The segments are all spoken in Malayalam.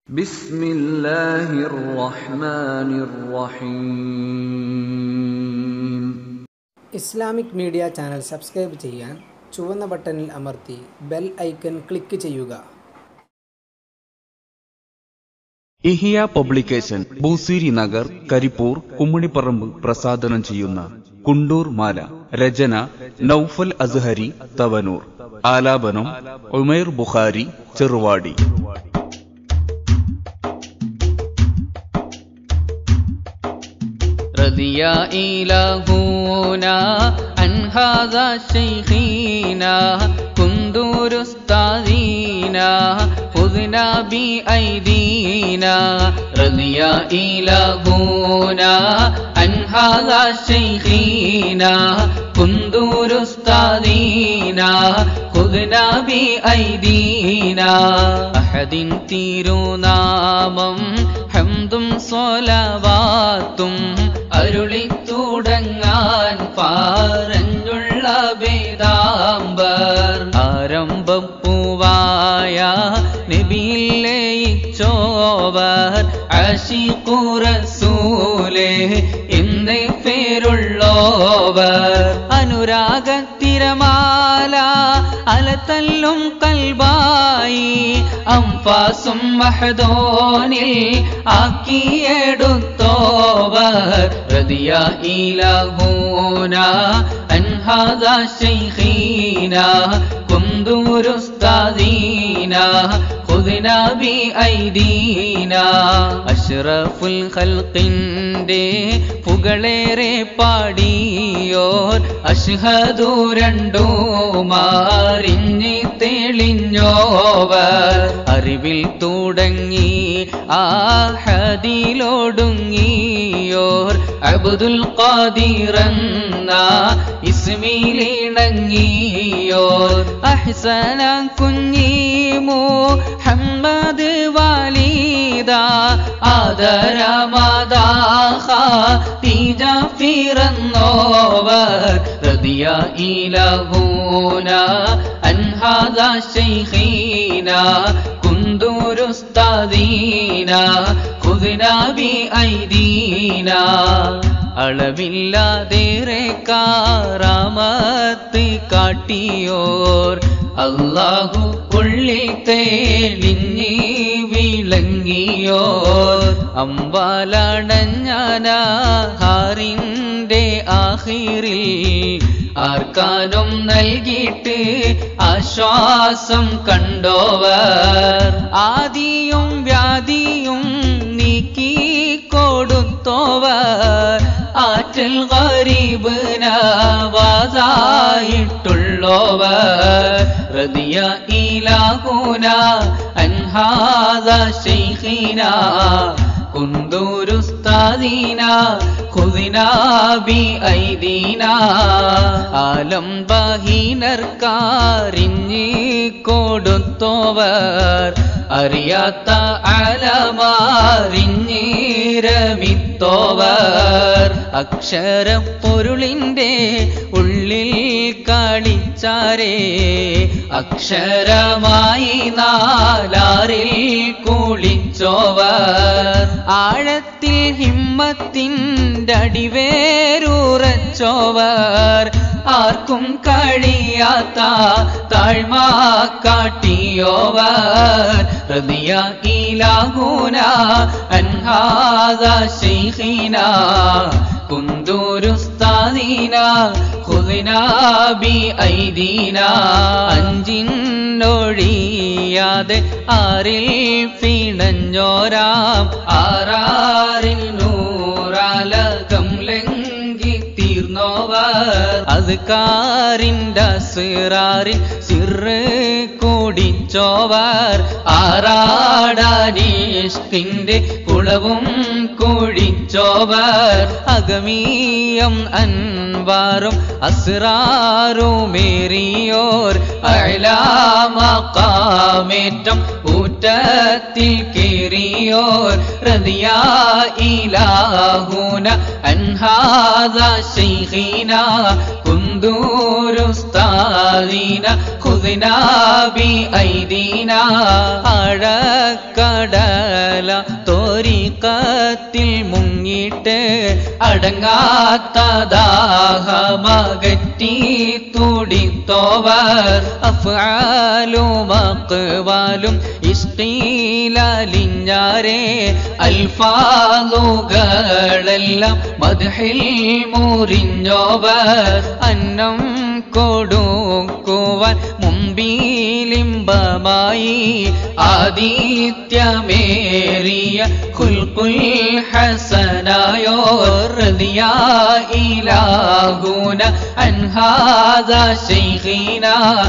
بسم الله الرحمن الرحيم ഇസ്ലാമിക് മീഡിയ ചാനൽ സബ്സ്ക്രൈബ് ചെയ്യാൻ ചുവന്ന ബട്ടണിൽ അമർത്തി ബെൽ ഐക്കൺ ക്ലിക്ക് ചെയ്യുക ഇഹിയ പബ്ലിക്കേഷൻ ബൂസീരി നഗർ കരിപ്പൂർ കുമ്മണിപ്പറമ്പ് പ്രസാദനം ചെയ്യുന്ന കുണ്ടൂർ മാല രചന നൌഫൽ അസ്ഹരി തവനൂർ ആലാപനം ഉമൈർ ബുഖാരി ചെറുവാടി رضي إلهنا عن هذا شيخنا كندور استاذينا خذنا بأيدينا رضي إلهنا عن هذا شيخنا كندور استاذينا خذنا بأيدينا أحد തിരുനാമം ഹംദും സ്വലവാത്തും അരുളി തുടങ്ങാൻ പറഞ്ഞുള്ള വേദാംബർ ആരംഭപ്പൂവായ നബിയിലേച്ചോവർ അഷിഖുറസൂലേ എന്നേ പേരുള്ളോവർ അനുരാഗത്തിരമാല അലത്തല്ലും കൽബായി അംഫാസും മഹദോനിൽ ആക്കിയെടുത്തോവർ റദിയ ഇലഹൂന അൻഹാദ ശൈഖീന കുന്ദൂരുസ്താദീന خذنا بأيدينا അഷ്റഫുൽ ഖൽഖിന്റെ പുകളേറെ പാടിയോർ അഷ്ഹദു രണ്ടു മാറിഞ്ഞി തെളിഞ്ഞോവർ അറിവിൽ തുടങ്ങി ആഹദിലൊടുങ്ങിയോർ അബ്ദുൽ ഖാദിറന്ന ഇസ്മിലിണങ്ങിയോർ അഹ്സന കുഞ്ഞിമു ഹമ്മദ് വാലിദ ആദരമാദാഹ തീജ പിറന്നോവർ റദിയ ഇലഹൂന അൻഹാദ ശൈഖീന കുന്ദൂരുസ്താദീന خذنا بأيدينا അളവില്ലാതേറെ കാറാമത്ത് കാട്ടിയോർ അള്ളാഹു ഉള്ളിൽ തേളിഞ്ഞി വിളങ്ങിയോർ അമ്പാലടഞ്ഞാനാഹാറിൻ്റെ ആഹിറിൽ ആർക്കാനും നൽകിയിട്ട് ആശ്വാസം കണ്ടോവർ ആദിയും വ്യാധിയും നീക്കി കൊടുത്തോവർ ആറ്റൽ ഗരീബ് നവാസായിട്ടുള്ളോവർ റദിയ ഇലാഹുന അൻഹാദ ശൈഖിന കുന്ദൂരുസ്താദീന خذنا بأيدينا ആലം ബഹീനർക്കാരിഞ്ഞി കൊടുത്തോവർ അറിയാത്ത അലമാറിഞ്ഞിരമിത്തോവർ അക്ഷരപ്പൊരുളിൻ്റെ ഉള്ളിൽ കളിച്ചാരേ അക്ഷരമായി നാലാറിൽ കുളിച്ചോവർ ആഴത്തിൽ ഹിമ്മത്തിൻ്റെ അടിവേരുറച്ചോവർ ആർക്കും കഴിയാത്ത താഴ്മ കാട്ടിയോവർ റദിയ ഇലാഹൂന അൻഹാദ ശൈഖിന കുന്ദൂരുസ്താദീന خذنا بأيدينا അഞ്ചിനൊഴിയാതെ ആറിൽ പിണഞ്ഞോരാം ആറാറിൽ നൂറാലകം ലംഘി തീർന്നോവർ അത് കാറിൻ്റെ സിറാറിൽ സിറ് കൂടിച്ചോവർ ആറാടാനീഷ്കിൻ്റെ കുളവും കുഴിച്ചോവർ അഗമീയം അൻവാറും അസ്രാറുമേറിയോർ അയലാമേറ്റം ഊറ്റത്തിൽ കേറിയോർ റദിയാ ഇലാഹൂന അൻഹാദ ശൈഖീന കുന്തൂരുസ്താദീന ഖുദ്നാ ബി ഐദീന അഴക്കടല തോരിക്കത്തിൽ മുങ്ങിട്ട് അടങ്ങാത്ത ദാഹമകറ്റി തുടിത്തോവർ അഫ്ആലും അക്വാലും ഇഷ്ടീലിഞ്ഞാരേ അൽഫാലുകളെല്ലാം മദ്ഹിൽ മുറിഞ്ഞോവർ അന്നം കൊടുക്കുവാൻ മുമ്പിലിംബമായി ആദിത്യമേറിയ ഖുൽഖുൽ ഹസനായോ റളിയാ ഇലാഹുന അൻഹാദ ശൈഖിന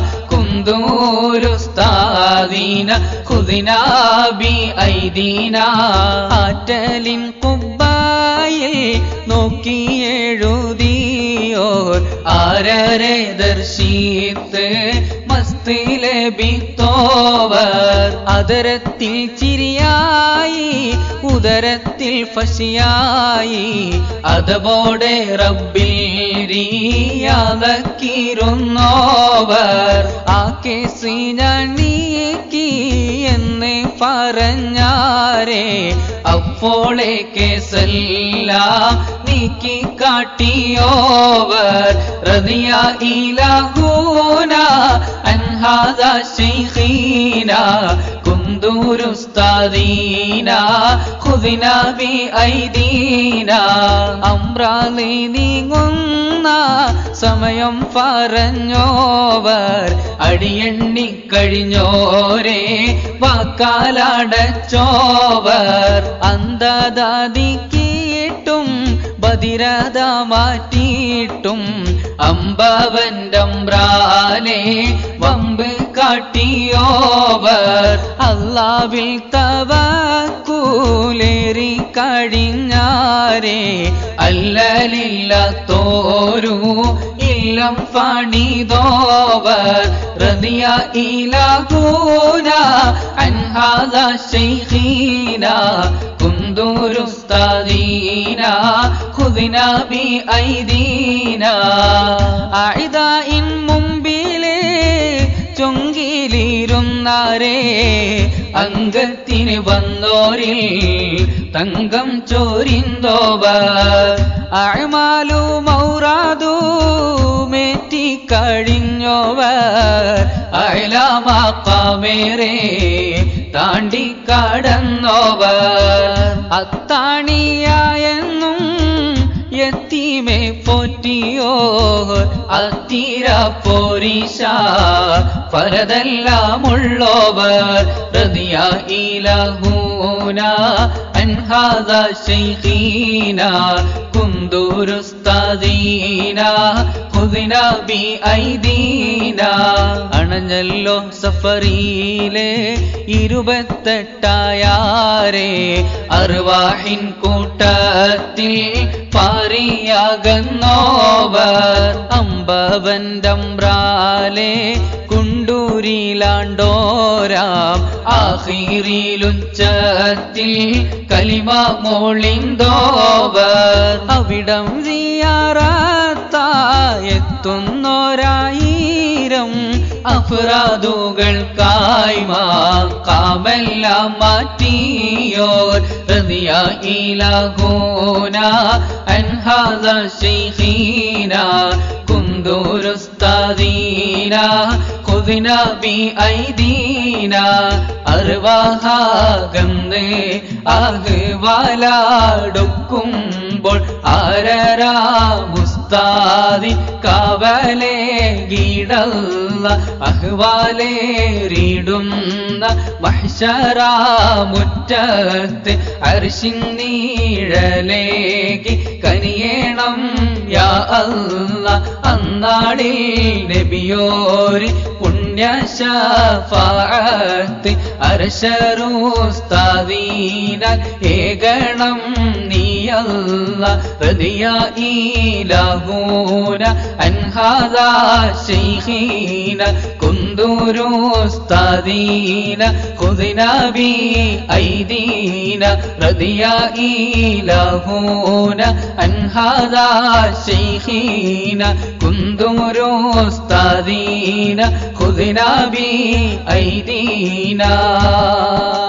കുന്തൂരുസ്താദീന ഖുദിന ബി ഐദീന ആറ്റലിൻ കുബ്ബായിൽ നോക്കിയെഴുതിയോർ ആരരെ ദർശിത്ത് മസ്തിലെ ബിത്തോവർ അതരത്തിൽ ചിരിയായി ഉദരത്തിൽ ഫശിയായി അതബോടെ റബ്ബിൽ റിയാതക്കിരുന്നോവർ ആ കേസ് ഞാൻ നീക്കി എന്ന് പറഞ്ഞാരേ അപ്പോളെ കേസെല്ലാം നീക്കി കാട്ടിയോവർ റതിയ ഇലഹൂന അൻഹാദ ശൈഖീന കുന്തൂരുസ്താദീന ഖുദിന ബി ഐദീന അമ്രാലി നീങ്ങുന്ന സമയം പറഞ്ഞോവർ അടിയെണ്ണി കഴിഞ്ഞോരേ വാക്കാലടച്ചോവർ അന്ധതാദിക്കിയിട്ടും ബദിരത മാറ്റിയിട്ടും അമ്പവൻ്റമ്പ്രാലെ വമ്പ് കാട്ടിയോവർ അല്ലാവിൽ തവക്കൂലേറി കഴിഞ്ഞാരേ അല്ലലില്ല തോരു ഇല്ലം പണിതോവർ റതിയ ഇലാകൂന അൻഹാദ ശൈഖീന കുന്തൂരുസ്താദീന ഖുദിന ബി ഐദീന അഇദാഇൻ മുമ്പിലേ ചൊങ്കിലിരുന്നാരേ അംഗത്തിന് വന്നോരിൽ തങ്കം ചോരിന്തോവർ അഴമാലു മൗറാദു മേറ്റി കഴിഞ്ഞോവർ അയലാമാക്കാമേറെ താണ്ടി കടന്നോവർ അത്താണിയായെന്നും എത്തിമേ പോറ്റിയോ അത്തിര പോരീശ പരതെല്ലാമുള്ളോവർ റതിയ ഇലഹൂന അൻഹാദ ശൈഖീന കുന്തൂരുസ്താദീന ഖുദിന ബി ഐദീന അണഞ്ഞല്ലോ സഫറിയിലെ ഇരുപത്തെട്ടായാരേ അർവാഹിൻ കൂട്ടത്തിൽ പാറിയാകുന്നോവർ അമ്പവൻ്റമ്പ്രാലെ കുണ്ടൂരിലാണ്ടോരാം ആഹിറിലുച്ചത്തിൽ കലിമ മോളിന്തോവർ അവിടം എത്തുന്നോരായിരം അഫ്രാദുകൾക്കായി മാക്കാമെല്ലാം മാറ്റിയോർ റതിയ ഇലഹൂന അൻഹാദ ശൈഖീന കുന്തൂരുസ്താദീന ഖുദിന ബി ഐദീന അർവാഹാകന്ന് ആഹ്വാലാടുക്കുമ്പോൾ ആരരാ മുസ്താദി കാവലേ ഗീടല്ല അഹ്വാലേറിടുന്ന മഹ്ശറാമുറ്റത്ത് അർശിൻ നീഴലേകി കനിയേണം യാ അല്ല അന്നാളിൽ നബിയോര് പുണ്യശാഫാത്ത് അർശറൂസ്താദീന ഏകണം നീ رضي الله رضي إلهنا عن هذا شيخنا كندور أستاذينا خذنا بأيدينا رضي إلهنا عن هذا شيخنا كندور أستاذينا خذنا بأيدينا